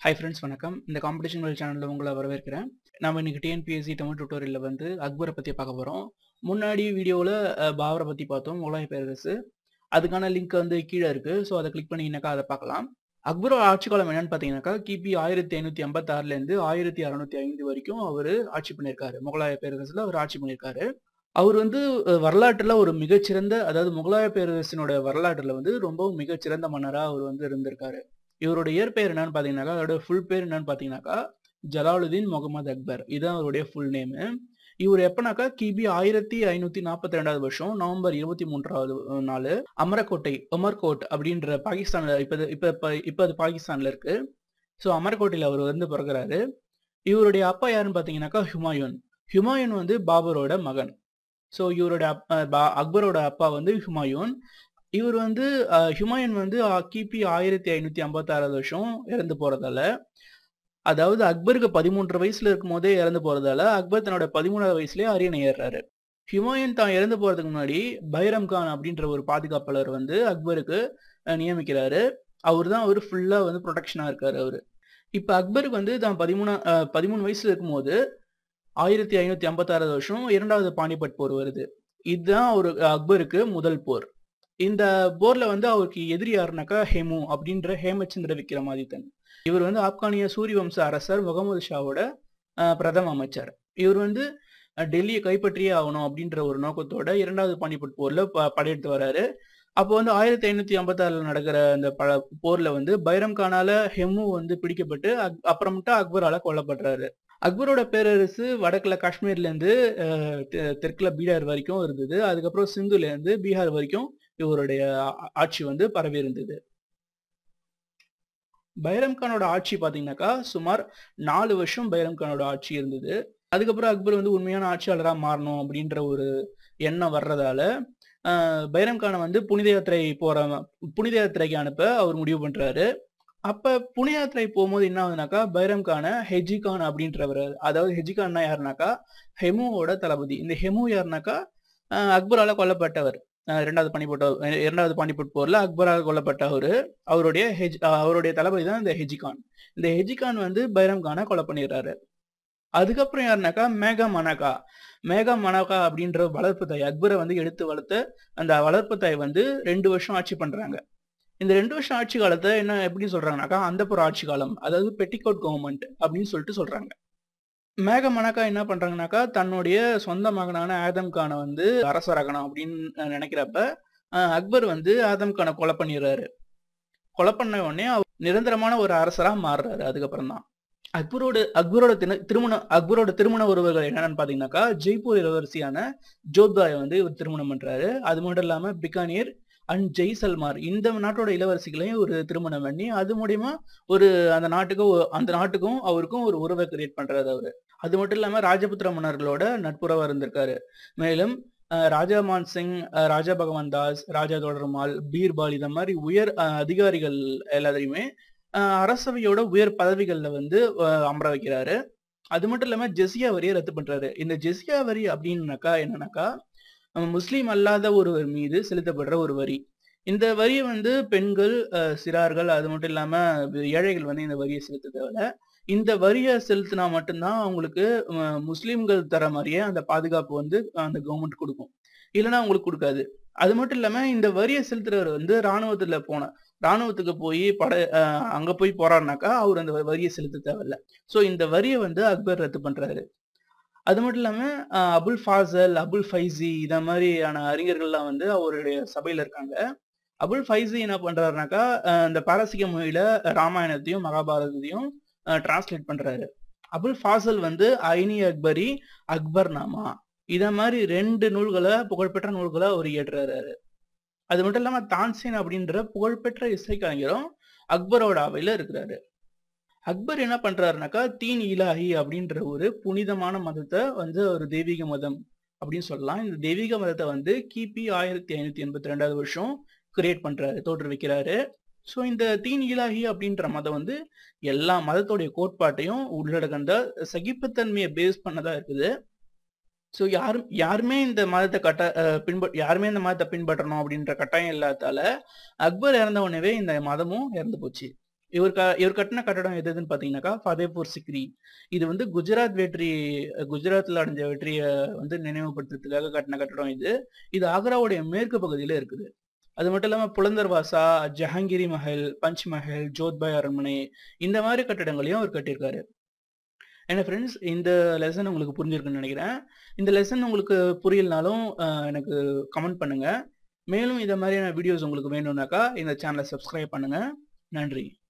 hi friends வணக்கம் இந்த competition வேல் சேனலில் உங்களை வரவேற்கிறேன் நம்ம இன்னைக்கு டிஎன்பிஎஸ்சி தமிழ் டுட்டோரியலில் வந்து அக்பரை பற்றி பார்க்க போகிறோம் முன்னாடி வீடியோவில் பாபரை பற்றி பார்த்தோம் முகலாய பேரரசு அதுக்கான லிங்க் வந்து கீழே இருக்குது ஸோ அதை கிளிக் பண்ணிங்கனாக்கா அதை பார்க்கலாம் அக்பரோட ஆட்சி காலம் என்னன்னு பார்த்தீங்கன்னாக்கா கிபி ஆயிரத்தி ஐநூற்றி ஐம்பத்தாறுலேருந்து ஆயிரத்தி அறநூற்றி ஐந்து வரைக்கும் அவர் ஆட்சி பண்ணியிருக்காரு முகலாய பேரரசில் அவர் ஆட்சி பண்ணியிருக்காரு அவர் வந்து அஹ், வரலாற்றுல ஒரு மிகச்சிறந்த அதாவது முகலாய பேரரசினோட வரலாற்றுல வந்து ரொம்ப மிகச்சிறந்த மன்னரா அவர் வந்து இருந்திருக்காரு இவரோட இயற்பெயர் என்னன்னு பாத்தீங்கன்னாக்கா அவரோட ஃபுல் பேர் என்னன்னு பாத்தீங்கன்னாக்கா ஜலாலுதீன் முகமது அக்பர் இதுதான் அவருடைய ஃபுல் நேம் இவர் எப்பனாக்கா கிபி ஆயிரத்தி ஐநூத்தி நாற்பத்தி ரெண்டாவது வருஷம் நவம்பர் இருபத்தி மூன்றாவது நாள் அமரக்கோட்டை உமர்கோட் அப்படின்ற பாகிஸ்தான்ல இப்ப இது- இப்ப இப்ப இப்ப அது பாகிஸ்தான்ல இருக்கு ஸோ அமர்கோட்டையில் அவர் வந்து பிறகுறாரு இவருடைய அப்பா யாருன்னு பாத்தீங்கன்னாக்கா ஹுமாயூன் ஹுமாயூன் வந்து பாபரோட மகன் ஸோ இவரோட அப்- அஹ் பா- அக்பரோட அப்பா வந்து ஹுமாயூன் இவர் வந்து அஹ், ஹுமாயூன் வந்து அஹ், கிபி ஆயிரத்தி ஐநூத்தி ஐம்பத்தாறாவது வருஷம் இறந்து போறதால அதாவது அக்பருக்கு பதிமூன்று வயசுல இருக்கும் போதே இறந்து போறதால அக்பர் தன்னோட பதிமூணாவது வயசுலயே அரியணை ஏறுறாரு ஹுமாயூன் தான் இறந்து போறதுக்கு முன்னாடி பைரம் கான் அப்படின்ற ஒரு பாதுகாப்பாளர் வந்து அக்பருக்கு அஹ், நியமிக்கிறாரு அவர் தான் அவர் ஃபுல்லா வந்து ப்ரொடெக்ஷனா இருக்காரு அவரு இப்ப அக்பருக்கு வந்து தான் பதிமூணா அஹ், பதிமூணு வயசுல இருக்கும்போது ஆயிரத்தி ஐநூத்தி ஐம்பத்தாறாவது வருஷம் இரண்டாவது பானிபட் போர் வருது இதுதான் ஒரு அக்பருக்கு முதல் போர் இந்த போர்ல வந்து அவருக்கு எதிரி யாருனாக்கா ஹெமு அப்படின்ற ஹேமச்சந்திர விக்ரமாதித்தன் இவர் வந்து ஆப்கானிய சூரிய வம்ச அரசர் முகமது ஷாவோட அஹ், பிரதம அமைச்சர் இவர் வந்து அஹ், டெல்லியை கைப்பற்றியே ஆகணும் அப்படின்ற ஒரு நோக்கத்தோட இரண்டாவது பானிபட் போர்ல ப- படையெடுத்து வராரு அப்போ வந்து ஆயிரத்தி ஐநூத்தி ஐம்பத்தாறுல நடக்கிற அந்த ப போர்ல வந்து பைரம் கானால ஹெமு வந்து பிடிக்கப்பட்டு அக்- அப்புறமேட்டா அக்பரால கொல்லப்படுறாரு அக்பரோட பேரரசு வடக்குல காஷ்மீர்ல இருந்து அஹ், தெ- தெற்குல பீகார் வரைக்கும் இருந்தது அதுக்கப்புறம் சிந்துல இருந்து பீகார் வரைக்கும் இவருடைய ஆ- ஆட்சி வந்து பரவி இருந்தது பைரம் கானோட ஆட்சி பாத்தீங்கன்னாக்கா சுமார் நாலு வருஷம் பைரம் கானோட ஆட்சி இருந்தது அதுக்கப்புறம் அக்பர் வந்து உண்மையான ஆட்சியாளரா மாறணும் அப்படின்ற ஒரு எண்ணம் வர்றதால ஆஹ், பைரம் கானை வந்து புனித யாத்திரை போற புனித யாத்திரைக்கு அனுப்ப அவர் முடிவு பண்றாரு அப்ப புனித யாத்திரை போகும்போது என்ன ஆகுதுனாக்கா பைரம் கான ஹெஜி கான் அப்படின்றவர் அதாவது ஹெஜி கான்னா யாருனாக்கா ஹெமுவோட தளபதி இந்த ஹெமு யாருனாக்கா ஆஹ், அக்பரால கொல்லப்பட்டவர் ஆஹ், இரண்டாவது பானிபட் இரண்டாவது பானிபட் போர்ல அக்பரால் கொல்லப்பட்ட அவரு அவருடைய ஹெஜ் ஆஹ், அவருடைய தளபதி தான் இந்த ஹெஜிகான் இந்த ஹெஜிகான் வந்து பைரம் கானை கொலை பண்ணிடுறாரு அதுக்கப்புறம் யாருனாக்கா மேகா மனகா மேகா மனகா அப்படின்ற வளர்ப்பு தாய் அக்பரை வந்து எடுத்து வளர்த்த அந்த வளர்ப்பு தாய் வந்து ரெண்டு வருஷம் ஆட்சி பண்றாங்க இந்த ரெண்டு வருஷம் ஆட்சி காலத்தை என்ன எப்படி சொல்றாங்கனாக்கா அந்தப்புற ஆட்சி காலம் அதாவது பெட்டிகோட் கவர்மெண்ட் அப்படின்னு சொல்லிட்டு சொல்றாங்க மேக மனக்கா என்ன பண்றாங்கனாக்கா தன்னுடைய சொந்த மகனான ஆதம் கானை வந்து அரசராகணும் அப்படின்னு அஹ், நினைக்கிறப்ப அஹ், அக்பர் வந்து ஆதம் கானை கொலை பண்ணிடுறாரு கொலை பண்ண உடனே அவர் நிரந்தரமான ஒரு அரசரா மாறுறாரு அதுக்கப்புறம் தான் அக்பரோட அக்பரோட தின- திருமண அக்பரோட திருமண உறவுகள் என்னன்னு பாத்தீங்கன்னாக்கா ஜெய்ப்பூர் இளவரசியான ஜோத்பாயை வந்து இவர் திருமணம் பண்றாரு அது மட்டும் இல்லாம பிகானீர் அண்ட் ஜெய்சல்மார் இந்த நாட்டோட இளவரசிகளையும் ஒரு திருமணம் பண்ணி அது மூலியமா ஒரு அந்த நாட்டுக்கும் ஒ- அந்த நாட்டுக்கும் அவருக்கும் ஒரு உறவை கிரியேட் பண்றாரு அவரு அது மட்டும் இல்லாம ராஜபுத்திர மன்னர்களோட நட்புறவா இருந்திருக்காரு மேலும் அஹ், ராஜா மான் சிங் அஹ், ராஜா பகவான் தாஸ் ராஜா தொடர்மால் பீர்பால் இந்த மாதிரி உயர் அஹ், அதிகாரிகள் எல்லாத்தையுமே அஹ், அரசவையோட உயர் பதவிகள்ல வந்து அஹ், அமர வைக்கிறாரு அது மட்டும் இல்லாம ஜெசியா வரியை ரத்து பண்றாரு இந்த ஜெசியா வரி அப்படின்னாக்கா என்னன்னாக்கா அஹ், முஸ்லீம் அல்லாத ஒருவர் மீது செலுத்தப்படுற ஒரு வரி இந்த வரியை வந்து பெண்கள் அஹ், சிறார்கள் அது மட்டும் இல்லாம ஏழைகள் வந்து இந்த வரியை செலுத்த தேவையில்ல இந்த வரியை செலுத்தினா மட்டும்தான் அவங்களுக்கு அஹ், முஸ்லிம்கள் தர மாதிரியே அந்த பாதுகாப்பு வந்து அந்த கவர்மெண்ட் கொடுக்கும் இல்லைன்னா அவங்களுக்கு கொடுக்காது அது மட்டும் இல்லாம இந்த வரியை செலுத்துறவர் வந்து ராணுவத்துல போன ராணுவத்துக்கு போய் பட அஹ், அங்க போய் போறாருனாக்கா அவர் அந்த வரியை செலுத்த தேவையில்ல சோ இந்த வரியை வந்து அக்பர் ரத்து பண்றாரு அது மட்டும் இல்லாம அஹ், அபுல் ஃபாசல் அபுல் ஃபைசி இத மாதிரியான அறிஞர்கள்லாம் வந்து அவருடைய சபையில இருக்காங்க அபுல் ஃபைசி என்ன பண்றாருனாக்கா அஹ், இந்த பாரசீக மொழியில ராமாயணத்தையும் மகாபாரதத்தையும் டிரான்ஸ்லேட் பண்றாரு அபுல் ஃபாசல் வந்து ஐனி அக்பரி அக்பர் நாமா இத மாதிரி ரெண்டு நூல்களை புகழ்பெற்ற நூல்களை அவர் இயற்றுறாரு அது மட்டும் இல்லாம தான்சேன் அப்படின்ற புகழ்பெற்ற இசைக்கலைஞரும் அக்பரோட அவையில இருக்கிறாரு அக்பர் என்ன பண்றாருனாக்கா தீன் இலாஹி அப்படின்ற ஒரு புனிதமான மதத்தை வந்து ஒரு தெய்வீக மதம் அப்படின்னு சொல்லலாம் இந்த தெய்வீக மதத்தை வந்து கிபி ஆயிரத்தி ஐநூத்தி எண்பத்தி ரெண்டாவது வருஷம் கிரியேட் பண்றாரு தோற்றுவிக்கிறாரு ஸோ இந்த தீன் இலாஹி அப்படின்ற மதம் வந்து எல்லா மதத்தோடைய கோட்பாட்டையும் உள்ளடக்கந்த சகிப்புத்தன்மையை பேஸ் பண்ணதா இருக்குது ஸோ யாரும் யாருமே இந்த மதத்தை கட்ட அஹ், பின்பற்ற யாருமே இந்த மதத்தை பின்பற்றணும் அப்படின்ற கட்டாயம் இல்லாதால அக்பர் இறந்த உடனே இந்த மதமும் இறந்து போச்சு இவர் க இவர் கட்டின கட்டடம் எது எதுன்னு பார்த்தீங்கன்னாக்கா ஃபதேபூர் சிக்ரி இது வந்து குஜராத் வெற்றி குஜராத்தில் அடைஞ்ச வெற்றியை வந்து நினைவுபடுத்துறதுக்காக கட்டின கட்டடம் இது இது ஆக்ராவுடைய மேற்கு பகுதியில் இருக்குது அது மட்டும் இல்லாமல் புலந்தர்வாசா ஜஹாங்கீரி மஹல் பஞ்ச் மஹல் ஜோத்பாய் அரண்மனை இந்த மாதிரி கட்டடங்களையும் அவர் கட்டியிருக்காரு என்ன ஃப்ரெண்ட்ஸ் இந்த லெசன் உங்களுக்கு புரிஞ்சிருக்குன்னு நினைக்கிறேன் இந்த லெசன் உங்களுக்கு புரியலனாலும் அஹ், எனக்கு கமெண்ட் பண்ணுங்க மேலும் இந்த மாதிரியான வீடியோஸ் உங்களுக்கு வேணும்னாக்கா இந்த சேனலை சப்ஸ்கிரைப் பண்ணுங்க நன்றி